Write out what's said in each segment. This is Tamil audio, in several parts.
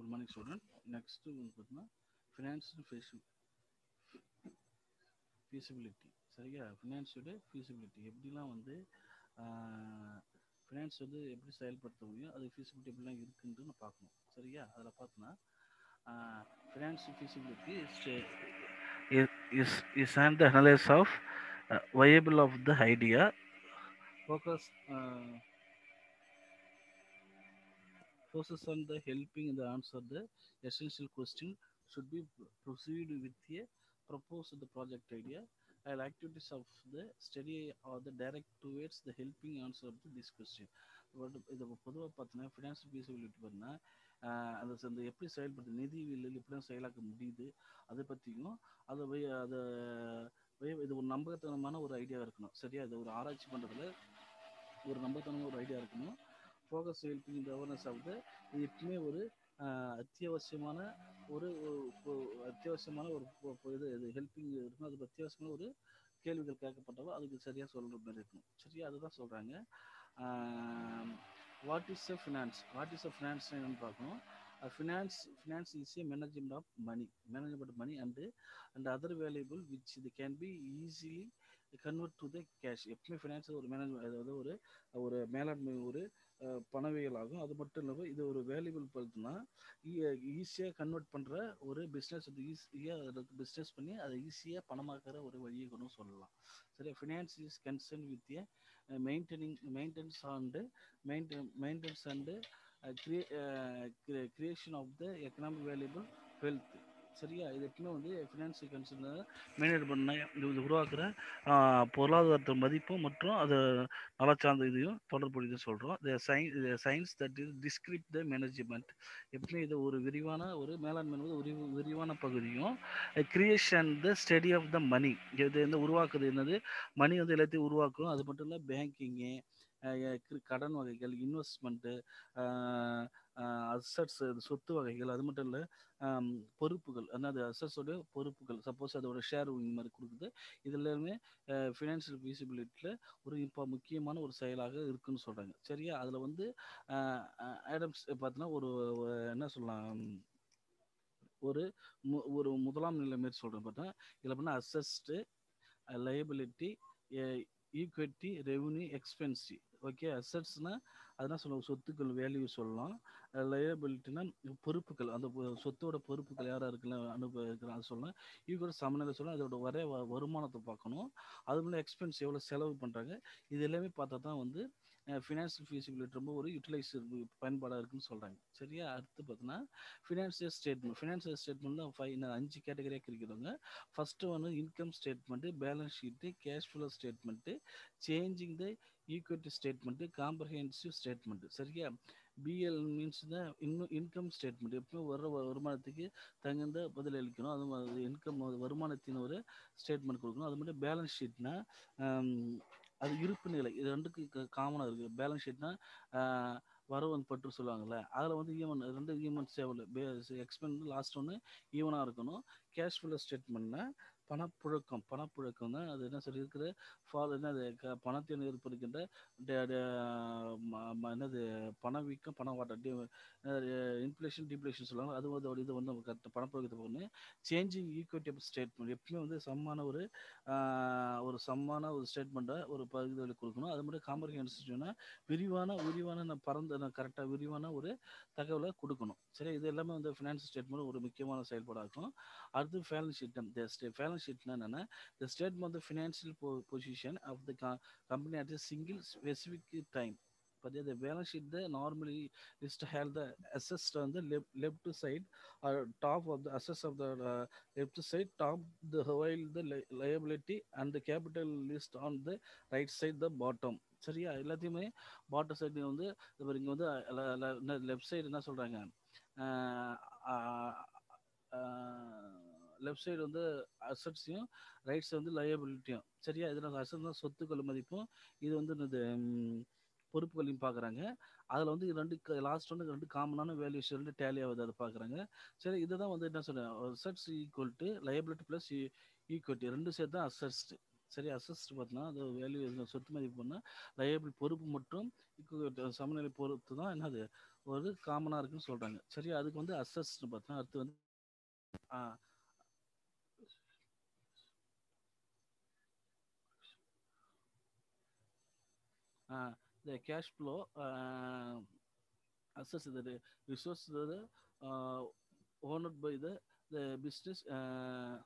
குட் மார்னிங் ஸ்டூடெண்ட் நெக்ஸ்ட்டு வந்து பார்த்தீங்கன்னா ஃபினான்ஷியல் ஃபேஷன் ஃபீஸிபிலிட்டி சரியா ஃபினான்ஸோட ஃபீஸிபிலிட்டி எப்படிலாம் வந்து ஃபினான்ஸ் வந்து எப்படி செயல்படுத்த முடியும் அது ஃபீஸிபிலிட்டி எப்படிலாம் இருக்குன்ட்டு நான் பார்க்கணும் சரியா அதில் பார்த்தோன்னா finance feasibility is is and the analyse of viable of the idea focus uh, focus on the helping the answer the essential question should be proceed with a propose the project idea and activities of the study or the direct towards the helping answer of this question இது பொதுவாக பார்த்தீங்கன்னா ஃபினான்ஷியல் ஃபீஸிபிலிட்டி பார்த்தீங்கன்னா அந்த அந்த எப்படி செயல்படுது நிதி வில்லில் எப்படிலாம் செயலாக்க முடியுது அதை பற்றியும் அதை அதை இது ஒரு நம்பகத்தனமான ஒரு ஐடியா இருக்கணும் சரியா இது ஒரு ஆராய்ச்சி பண்ணுறதுல ஒரு நம்பகத்தனமான ஒரு ஐடியா இருக்கணும் ஃபோக்கஸ் ஹெல்பிங் இந்த அவேர்னஸ் ஆகுது இது எப்பவுமே ஒரு அத்தியாவசியமான ஒரு அத்தியாவசியமான ஒரு இது இது ஹெல்பிங் இருக்கணும் அதுக்கு அத்தியாவசியமான ஒரு கேள்விகள் கேட்கப்பட்டாலும் அதுக்கு சரியாக சொல்கிற மாதிரி இருக்கணும் சரியா அதுதான் சொல்கிறாங்க what is a finance what is a finance என்னன்னு பார்க்கணும் finance finance is a management of money management of money and and other valuable which they can be easily convert to the cash எப்பவுமே ஃபினான்ஸ் ஒரு மேனேஜ்மெண்ட் அதாவது ஒரு ஒரு மேலாண்மை ஒரு பணவியல் ஆகும் அது மட்டும் இல்லாமல் இது ஒரு வேல்யூபிள் பார்த்தோம்னா ஈஸியாக கன்வெர்ட் பண்ணுற ஒரு பிஸ்னஸ் அது ஈஸியாக பிஸ்னஸ் பண்ணி அதை ஈஸியாக பணமாக்குற ஒரு வழியை கூட சொல்லலாம் சரியா finance is concern with a maintaining maintenance and maintain maintenance and creation of the economic valuable wealth சரியா இது எப்பவுமே வந்து ஃபினான்ஷியல் கன்சர்ன் மேனேஜ் பண்ண இது உருவாக்குற பொருளாதாரத்தின் மதிப்பும் மற்றும் அது நல சார்ந்த இதையும் தொடர்புடையது சொல்கிறோம் the science science that is describe the management எப்பவுமே இது ஒரு விரிவான ஒரு மேலாண்மை வந்து ஒரு விரிவான பகுதியும் creation the study of the money இது வந்து உருவாக்குறது என்னது மணி வந்து எல்லாத்தையும் உருவாக்கும் அது மட்டும் இல்லை பேங்கிங்கு கடன் வகைகள் இன்வெஸ்ட்மெண்ட்டு அசட்ஸ் சொத்து வகைகள் அது மட்டும் இல்லை பொறுப்புகள் அதாவது அசட்ஸோட பொறுப்புகள் சப்போஸ் அதோட ஷேர் இந்த மாதிரி கொடுக்குது இது எல்லாமே ஃபினான்ஷியல் ஃபீசிபிலிட்டியில் ஒரு இப்போ முக்கியமான ஒரு செயலாக இருக்குன்னு சொல்கிறாங்க சரியா அதில் வந்து ஆடம்ஸ் பார்த்தீங்கன்னா ஒரு என்ன சொல்லலாம் ஒரு ஒரு முதலாம் நிலை மாரி சொல்கிறேன் பார்த்தா இதில் பண்ணால் assets liability equity revenue expenses okay அசட்ஸ்னால் அதெல்லாம் சொல்லுவோம் சொத்துக்கள் வேல்யூ சொல்லலாம் லயபிலிட்டினா பொறுப்புகள் அந்த சொத்தோட பொறுப்புகள் யாராக இருக்கலாம் அனுபவிக்கலாம் அது சொல்லலாம் ஈக்குவல் சமநிலை சொல்லலாம் அதோட வர வருமானத்தை பார்க்கணும் அது மூலம் எக்ஸ்பென்ஸ் எவ்வளோ செலவு பண்ணுறாங்க இது எல்லாமே பார்த்தா தான் வந்து ஃபினான்ஷியல் ஃபீஸிபிலிட்டி ரொம்ப ஒரு யூட்டிலைஸ் பயன்பாடாக இருக்குன்னு சொல்கிறாங்க சரியா அடுத்து பார்த்தீங்கன்னா ஃபினான்ஷியல் ஸ்டேட்மெண்ட் ஃபினான்ஷியல் ஸ்டேட்மெண்ட்டில் ஃபைவ் அஞ்சு கேட்டகரியாக பிரிக்கிறாங்க ஃபஸ்ட்டு வந்து income statement balance sheet cash flow statement changing the equity statement comprehensive statement சரியா பிஎல் மீன்ஸ் தான் இன்னும் இன்கம் ஸ்டேட்மெண்ட் எப்பவுமே வர வருமானத்துக்கு தகுந்த பதில் அளிக்கணும் அது இன்கம் வருமானத்தின் ஒரு ஸ்டேட்மெண்ட் கொடுக்கணும் அது மட்டும் பேலன்ஸ் ஷீட்னா அது இருப்பு நிலை இது ரெண்டுக்கு காமனாக இருக்குது பேலன்ஸ் ஷீட்னா வரவு பற்று சொல்லுவாங்கள்ல அதில் வந்து ஈவன் ரெண்டு ஈவன் சேவல் எக்ஸ்பென்ஸ் லாஸ்ட் ஒன்று ஈவனாக இருக்கணும் கேஷ் ஃப்ளோ ஸ்டேட்மெண்ட்னா பணப்புழக்கம் பணப்புழக்கம் தான் அது என்ன சொல்லி இருக்கிற ஃபால் என்னது பணத்தை ஏற்படுகின்ற என்னது பணவீக்கம் பணவாட்டம் இன்ஃப்ளேஷன் டிப்ளேஷன் சொல்லுவாங்க அது வந்து இது வந்து நம்ம கரெக்ட் பணப்புழக்கத்தை போகணும் சேஞ்சிங் ஈக்விட்டி ஸ்டேட்மெண்ட் எப்பவுமே வந்து சமமான ஒரு ஒரு சமமான ஒரு ஸ்டேட்மெண்ட்டை ஒரு பகுதியில் கொடுக்கணும் அது மட்டும் காம்ப்ரஹென்சிவ்னா விரிவான விரிவான பறந்த கரெக்டாக விரிவான ஒரு தகவலை கொடுக்கணும் சரி இது எல்லாமே வந்து ஃபினான்ஸ் ஸ்டேட்மெண்ட் ஒரு முக்கியமான செயல்பாடாக இருக்கும் அடுத்து ஃபேலன்ஸ் ஷீட் பேலன்ஸ் ஷீட்னா என்னென்னா the statement of financial position of the company at single specific time but the balance sheet the normally is to have the assets on the left, left side or top of the assets of the uh, left side top the while the li liability and the capital list on the right side the bottom சரியா எல்லாத்தையுமே பாட்டம் சைடு வந்து இங்கே வந்து லெஃப்ட் சைடு என்ன சொல்கிறாங்க லெஃப்ட் சைடு வந்து அசட்ஸையும் ரைட் சைடு வந்து லயபிலிட்டியும் சரியா இதில் அசட் தான் சொத்துக்கள் மதிப்பும் இது வந்து இது பொறுப்புகளையும் பார்க்குறாங்க அதில் வந்து ரெண்டு லாஸ்ட் வந்து ரெண்டு காமனான வேல்யூஸ் ரெண்டு டேலி ஆகுது அதை பார்க்குறாங்க சரி இதுதான் வந்து என்ன சொல்கிறேன் assets equal to liability plus equity ரெண்டு சேர்த்து தான் அசட்ஸ் சரி அசஸ்ட் பார்த்தோன்னா அது வேல்யூ சொத்து மதிப்பு பண்ணால் லயபிள் பொறுப்பு மற்றும் சமநிலை பொறுத்து தான் என்னது ஒரு காமனாக இருக்குன்னு சொல்கிறாங்க சரி அதுக்கு வந்து அசஸ்ட்னு பார்த்தோன்னா அடுத்து வந்து the cash flow uh, assess the resource the uh, owned by the the business uh,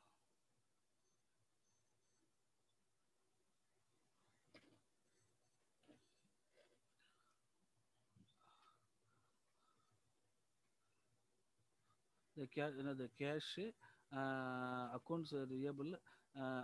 the cash you know, the cash uh, accounts payable uh,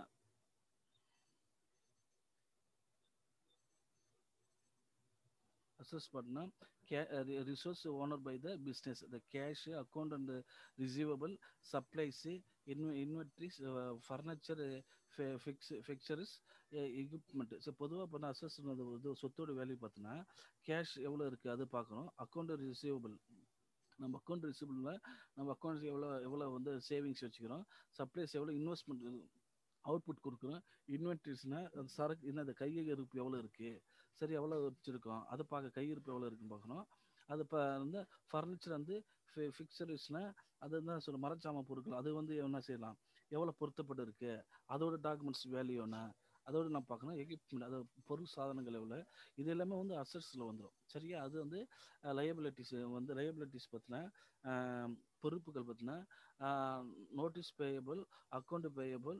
assess பண்ணால் key resource owner by the business the cash account and receivable supplies இன்வெ inventories furniture fix fixtures equipment so பொதுவாக பண்ண அசஸ் இது சொத்தோட வேல்யூ பார்த்தோன்னா கேஷ் எவ்வளோ இருக்குது அது பார்க்கணும் அக்கௌண்ட் ரிசீவபிள் நம்ம அக்கௌண்ட் ரிசீவபிளில் நம்ம அக்கௌண்ட்ஸ் எவ்வளோ எவ்வளோ வந்து சேவிங்ஸ் வச்சுக்கிறோம் சப்ளைஸ் எவ்வளோ இன்வெஸ்ட்மெண்ட் அவுட்புட் கொடுக்குறோம் இன்வென்ட்ரிஸ்னால் அந்த சரக்கு என்ன அந்த கையிருப்பு எவ்வளோ இருக்குது சரி எவ்வளோ வச்சுருக்கோம் அதை பார்க்க கையிருப்பு எவ்வளோ இருக்குன்னு பார்க்கணும் அது இப்போ வந்து ஃபர்னிச்சர் வந்து ஃபி ஃபிக்சரிஸ்னால் அது தான் சொல்ல மரச்சாம பொருட்கள் அது வந்து என்ன செய்யலாம் எவ்வளோ பொருத்தப்பட்டு இருக்குது அதோட டாக்குமெண்ட்ஸ் வேல்யூ என்ன அதோடு நான் பார்க்கணும் எக்யூப்மெண்ட் அது பொருள் சாதனங்கள் எவ்வளோ இது எல்லாமே வந்து அசட்ஸில் வந்துடும் சரியா அது வந்து லயபிலிட்டிஸ் வந்து லயபிலிட்டிஸ் பற்றின பொறுப்புகள் பற்றின notice payable account payable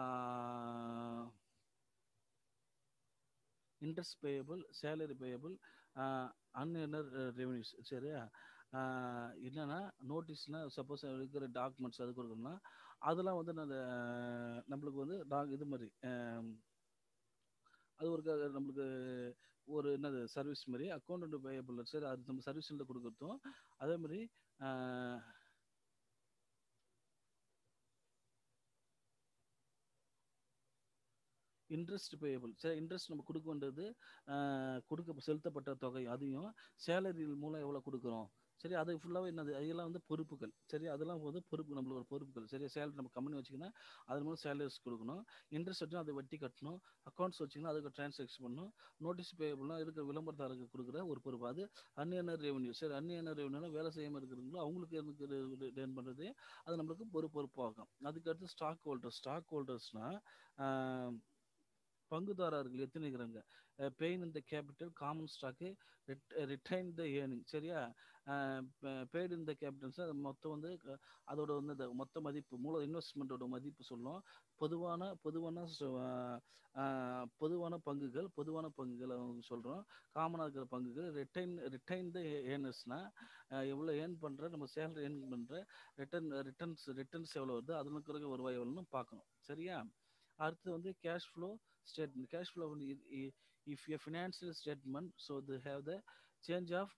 interest payable salary payable unearned revenues சரியா என்னென்னா நோட்டீஸ்னால் சப்போஸ் இருக்கிற டாக்குமெண்ட்ஸ் அது கொடுக்கணும்னா அதெல்லாம் வந்து நான் நம்மளுக்கு வந்து டாக் இது மாதிரி அது ஒரு நம்மளுக்கு ஒரு என்னது சர்வீஸ் மாதிரி அக்கௌண்ட் பேயபிள் சரி அது நம்ம சர்வீஸில் கொடுக்குறதும் அதே மாதிரி இன்ட்ரெஸ்ட் பேயபிள் சரி இன்ட்ரெஸ்ட் நம்ம கொடுக்க வேண்டியது கொடுக்க செலுத்தப்பட்ட தொகை அதையும் சேலரி மூலம் எவ்வளோ கொடுக்குறோம் சரி அது ஃபுல்லாகவே என்னது அதெல்லாம் வந்து பொறுப்புகள் சரி அதெல்லாம் வந்து பொறுப்பு நம்மளோட பொறுப்புகள் சரி சேலரி நம்ம கம்பெனி வச்சிங்கன்னா அது மூலம் சேலரிஸ் கொடுக்கணும் இன்ட்ரெஸ்ட் வச்சுன்னா அதை வட்டி கட்டணும் அக்கௌண்ட்ஸ் வச்சிங்கன்னா அதுக்கு டிரான்சாக்ஷன் பண்ணணும் நோட்டீஸ் பேபிள்னா இருக்கிற விளம்பரதாரருக்கு கொடுக்குற ஒரு பொறுப்பு அது அன்னியனர் ரெவன்யூ சரி அன்னியனர் ரெவன்யூனா வேலை செய்யாமல் இருக்கிறவங்களோ அவங்களுக்கு எனக்கு டேன் பண்ணுறது அது நம்மளுக்கு ஒரு பொறுப்பாகும் அதுக்கடுத்து ஸ்டாக் ஹோல்டர்ஸ் ஸ்டாக் ஹோல்டர்ஸ்னால் பங்குதாரர்கள் எத்தனை இருக்கிறாங்க பெயின் இந்த capital common stock retain the earning சரியா பெய்டு இந்த கேபிட்டல்ஸ் அது மொத்தம் வந்து அதோட வந்து அந்த மொத்த மதிப்பு மூல இன்வெஸ்ட்மெண்ட்டோட மதிப்பு சொல்லும் பொதுவான பொதுவான பொதுவான பங்குகள் பொதுவான பங்குகள் சொல்கிறோம் காமனாக இருக்கிற பங்குகள் ரிட்டைன் ரிட்டைன் த ஏர்னர்ஸ்னால் எவ்வளோ ஏர்ன் பண்ணுற நம்ம சேலரி ஏர்ன் பண்ணுற ரிட்டர்ன் ரிட்டர்ன்ஸ் ரிட்டர்ன்ஸ் எவ்வளோ வருது அதில் இருக்கிற வருவாய் எவ்வளோன்னு பார்க்கணும் சரியா அடுத்து வந்து cash flow statement cash flow if your financial statement so they have the change of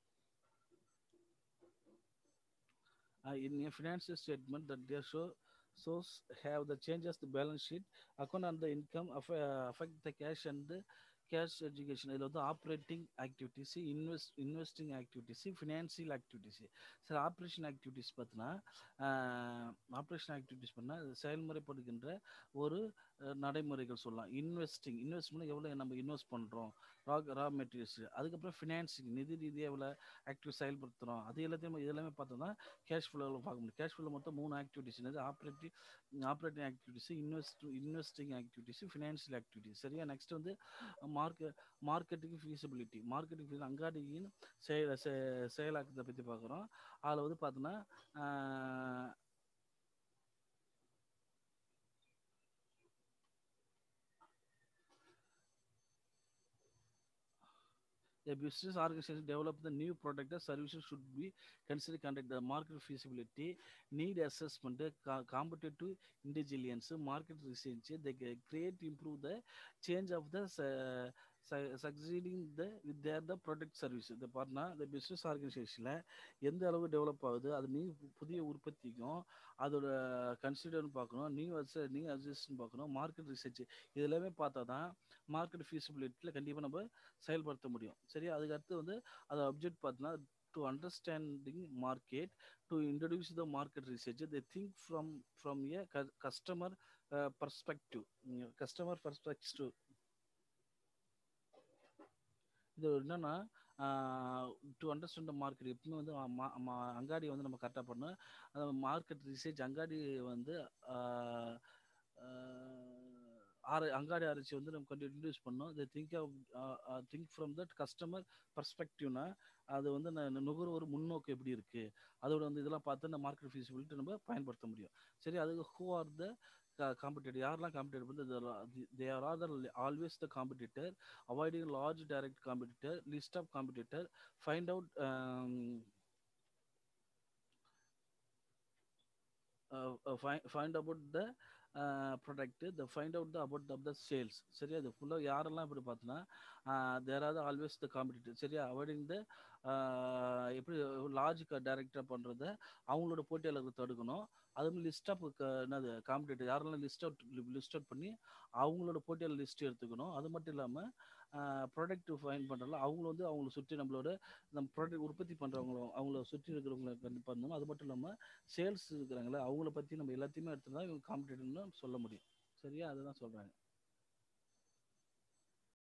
uh, in your financial statement that they show source have the changes the balance sheet account and the income of, uh, affect the cash and the cash education இதில் வந்து operating activities invest investing activities financial activities sir operation activities பார்த்தினா ஆப்ரேஷன் ஆக்டிவிட்டிஸ் பண்ணால் செயல்முறைப்படுகின்ற ஒரு நடைமுறைகள் சொல்லலாம் இன்வெஸ்டிங் இன்வெஸ்ட்மெண்ட் எவ்வளோ நம்ம இன்வெஸ்ட் பண்ணுறோம் ரா ரா மெட்டீரியல்ஸ் அதுக்கப்புறம் ஃபினான்சிங் நிதி ரீதியாக எவ்வளோ ஆக்டிவ் செயல்படுத்துகிறோம் அது எல்லாத்தையும் இதெல்லாமே பார்த்தோம்னா கேஷ் ஃப்ளோவில் பார்க்க முடியும் கேஷ் ஃப்ளோ மொத்தம் மூணு ஆக்டிவிட்டிஸ் என்னது operative operating activities invest investing activities financial activities சரியா நெக்ஸ்ட் வந்து market marketing feasibility marketing fees அங்காடியின் செயல் செயலாக்கத்தை பற்றி பார்க்குறோம் அதில் வந்து பார்த்தோன்னா a business organization develop the new product or services should be considered conduct the market feasibility need assessment co- competitive intelligence market research they create improve the change of the uh, succeeding the with their the product service இந்த பார்த்தா இந்த பிஸ்னஸ் ஆர்கனைசேஷனில் எந்த அளவு டெவலப் ஆகுது அது நியூ புதிய உற்பத்திக்கும் அதோட கன்சிடர்னு பார்க்கணும் நியூ அஸ் நியூ அட்ஜஸ்ட்னு பார்க்கணும் மார்க்கெட் ரிசர்ச் இது எல்லாமே பார்த்தா தான் மார்க்கெட் ஃபீஸிபிலிட்டியில் கண்டிப்பாக நம்ம செயல்படுத்த முடியும் சரி அதுக்கு அடுத்து வந்து அதை அப்ஜெக்ட் பார்த்தோன்னா to understanding market to introduce the market research they think from from a customer perspective customer perspective இது என்னன்னா டு அண்டர்ஸ்டாண்ட் த மார்க்கெட் எப்பவுமே வந்து மா- மா- அங்காடியை வந்து நம்ம கரெக்டாக பண்ணணும் அந்த மார்க்கெட் ரிசர்ச் அங்காடி வந்து ஆஹ், ஆஹ், ஆர அங்காடி ஆராய்ச்சி வந்து நம்ம கொஞ்சம் இன்ட்ரடியூஸ் பண்ணோம் இதை think think from that customer பர்ஸ்பெக்டிவ்னா அது வந்து ந- நுகர்வோர் முன்னோக்கு எப்படி இருக்கு அதோட வந்து இதெல்லாம் பார்த்து இந்த மார்க்கெட் ஃபீஸிபிலிட்டி நம்ம பயன்படுத்த முடியும் சரி அதுக்கு ஹூ ஆர் த காம்படிட்டர் யாரெல்லாம் காம்படிட்டர் வந்து they are are the always the competitor avoiding large direct competitor list of competitor find out find about the product the find out the about the sales சரியா அது ஃபுல்லாக யாரெல்லாம் இப்படி பார்த்தோன்னா there are always the competitor சரியா அவாய்டிங் த எப்படி லார்ஜ் டைரக்டாக பண்ணுறத அவங்களோட போட்டியாளர்கள் தடுக்கணும் அதுவும் லிஸ்ட் ஆஃப் என்னது காம்படிட்டர் யாரெல்லாம் லிஸ்ட் அவுட் லிஸ்ட் அவுட் பண்ணி அவங்களோட போட்டியாளர் லிஸ்ட் எடுத்துக்கணும் அது மட்டும் இல்லாமல் ப்ராடக்ட் ஃபைன் பண்ணுறல அவங்கள வந்து அவங்கள சுற்றி நம்மளோட நம்ம ப்ராடக்ட் உற்பத்தி பண்ணுறவங்கள அவங்கள சுற்றி இருக்கிறவங்கள கண்டிப்பாக பண்ணணும் அது மட்டும் இல்லாமல் சேல்ஸ் இருக்கிறாங்களே அவங்கள பற்றி நம்ம எல்லாத்தையுமே எடுத்து தான் இவங்க காம்படிட்டர்னு சொல்ல முடியும் சரியா அதுதான் சொல்கிறாங்க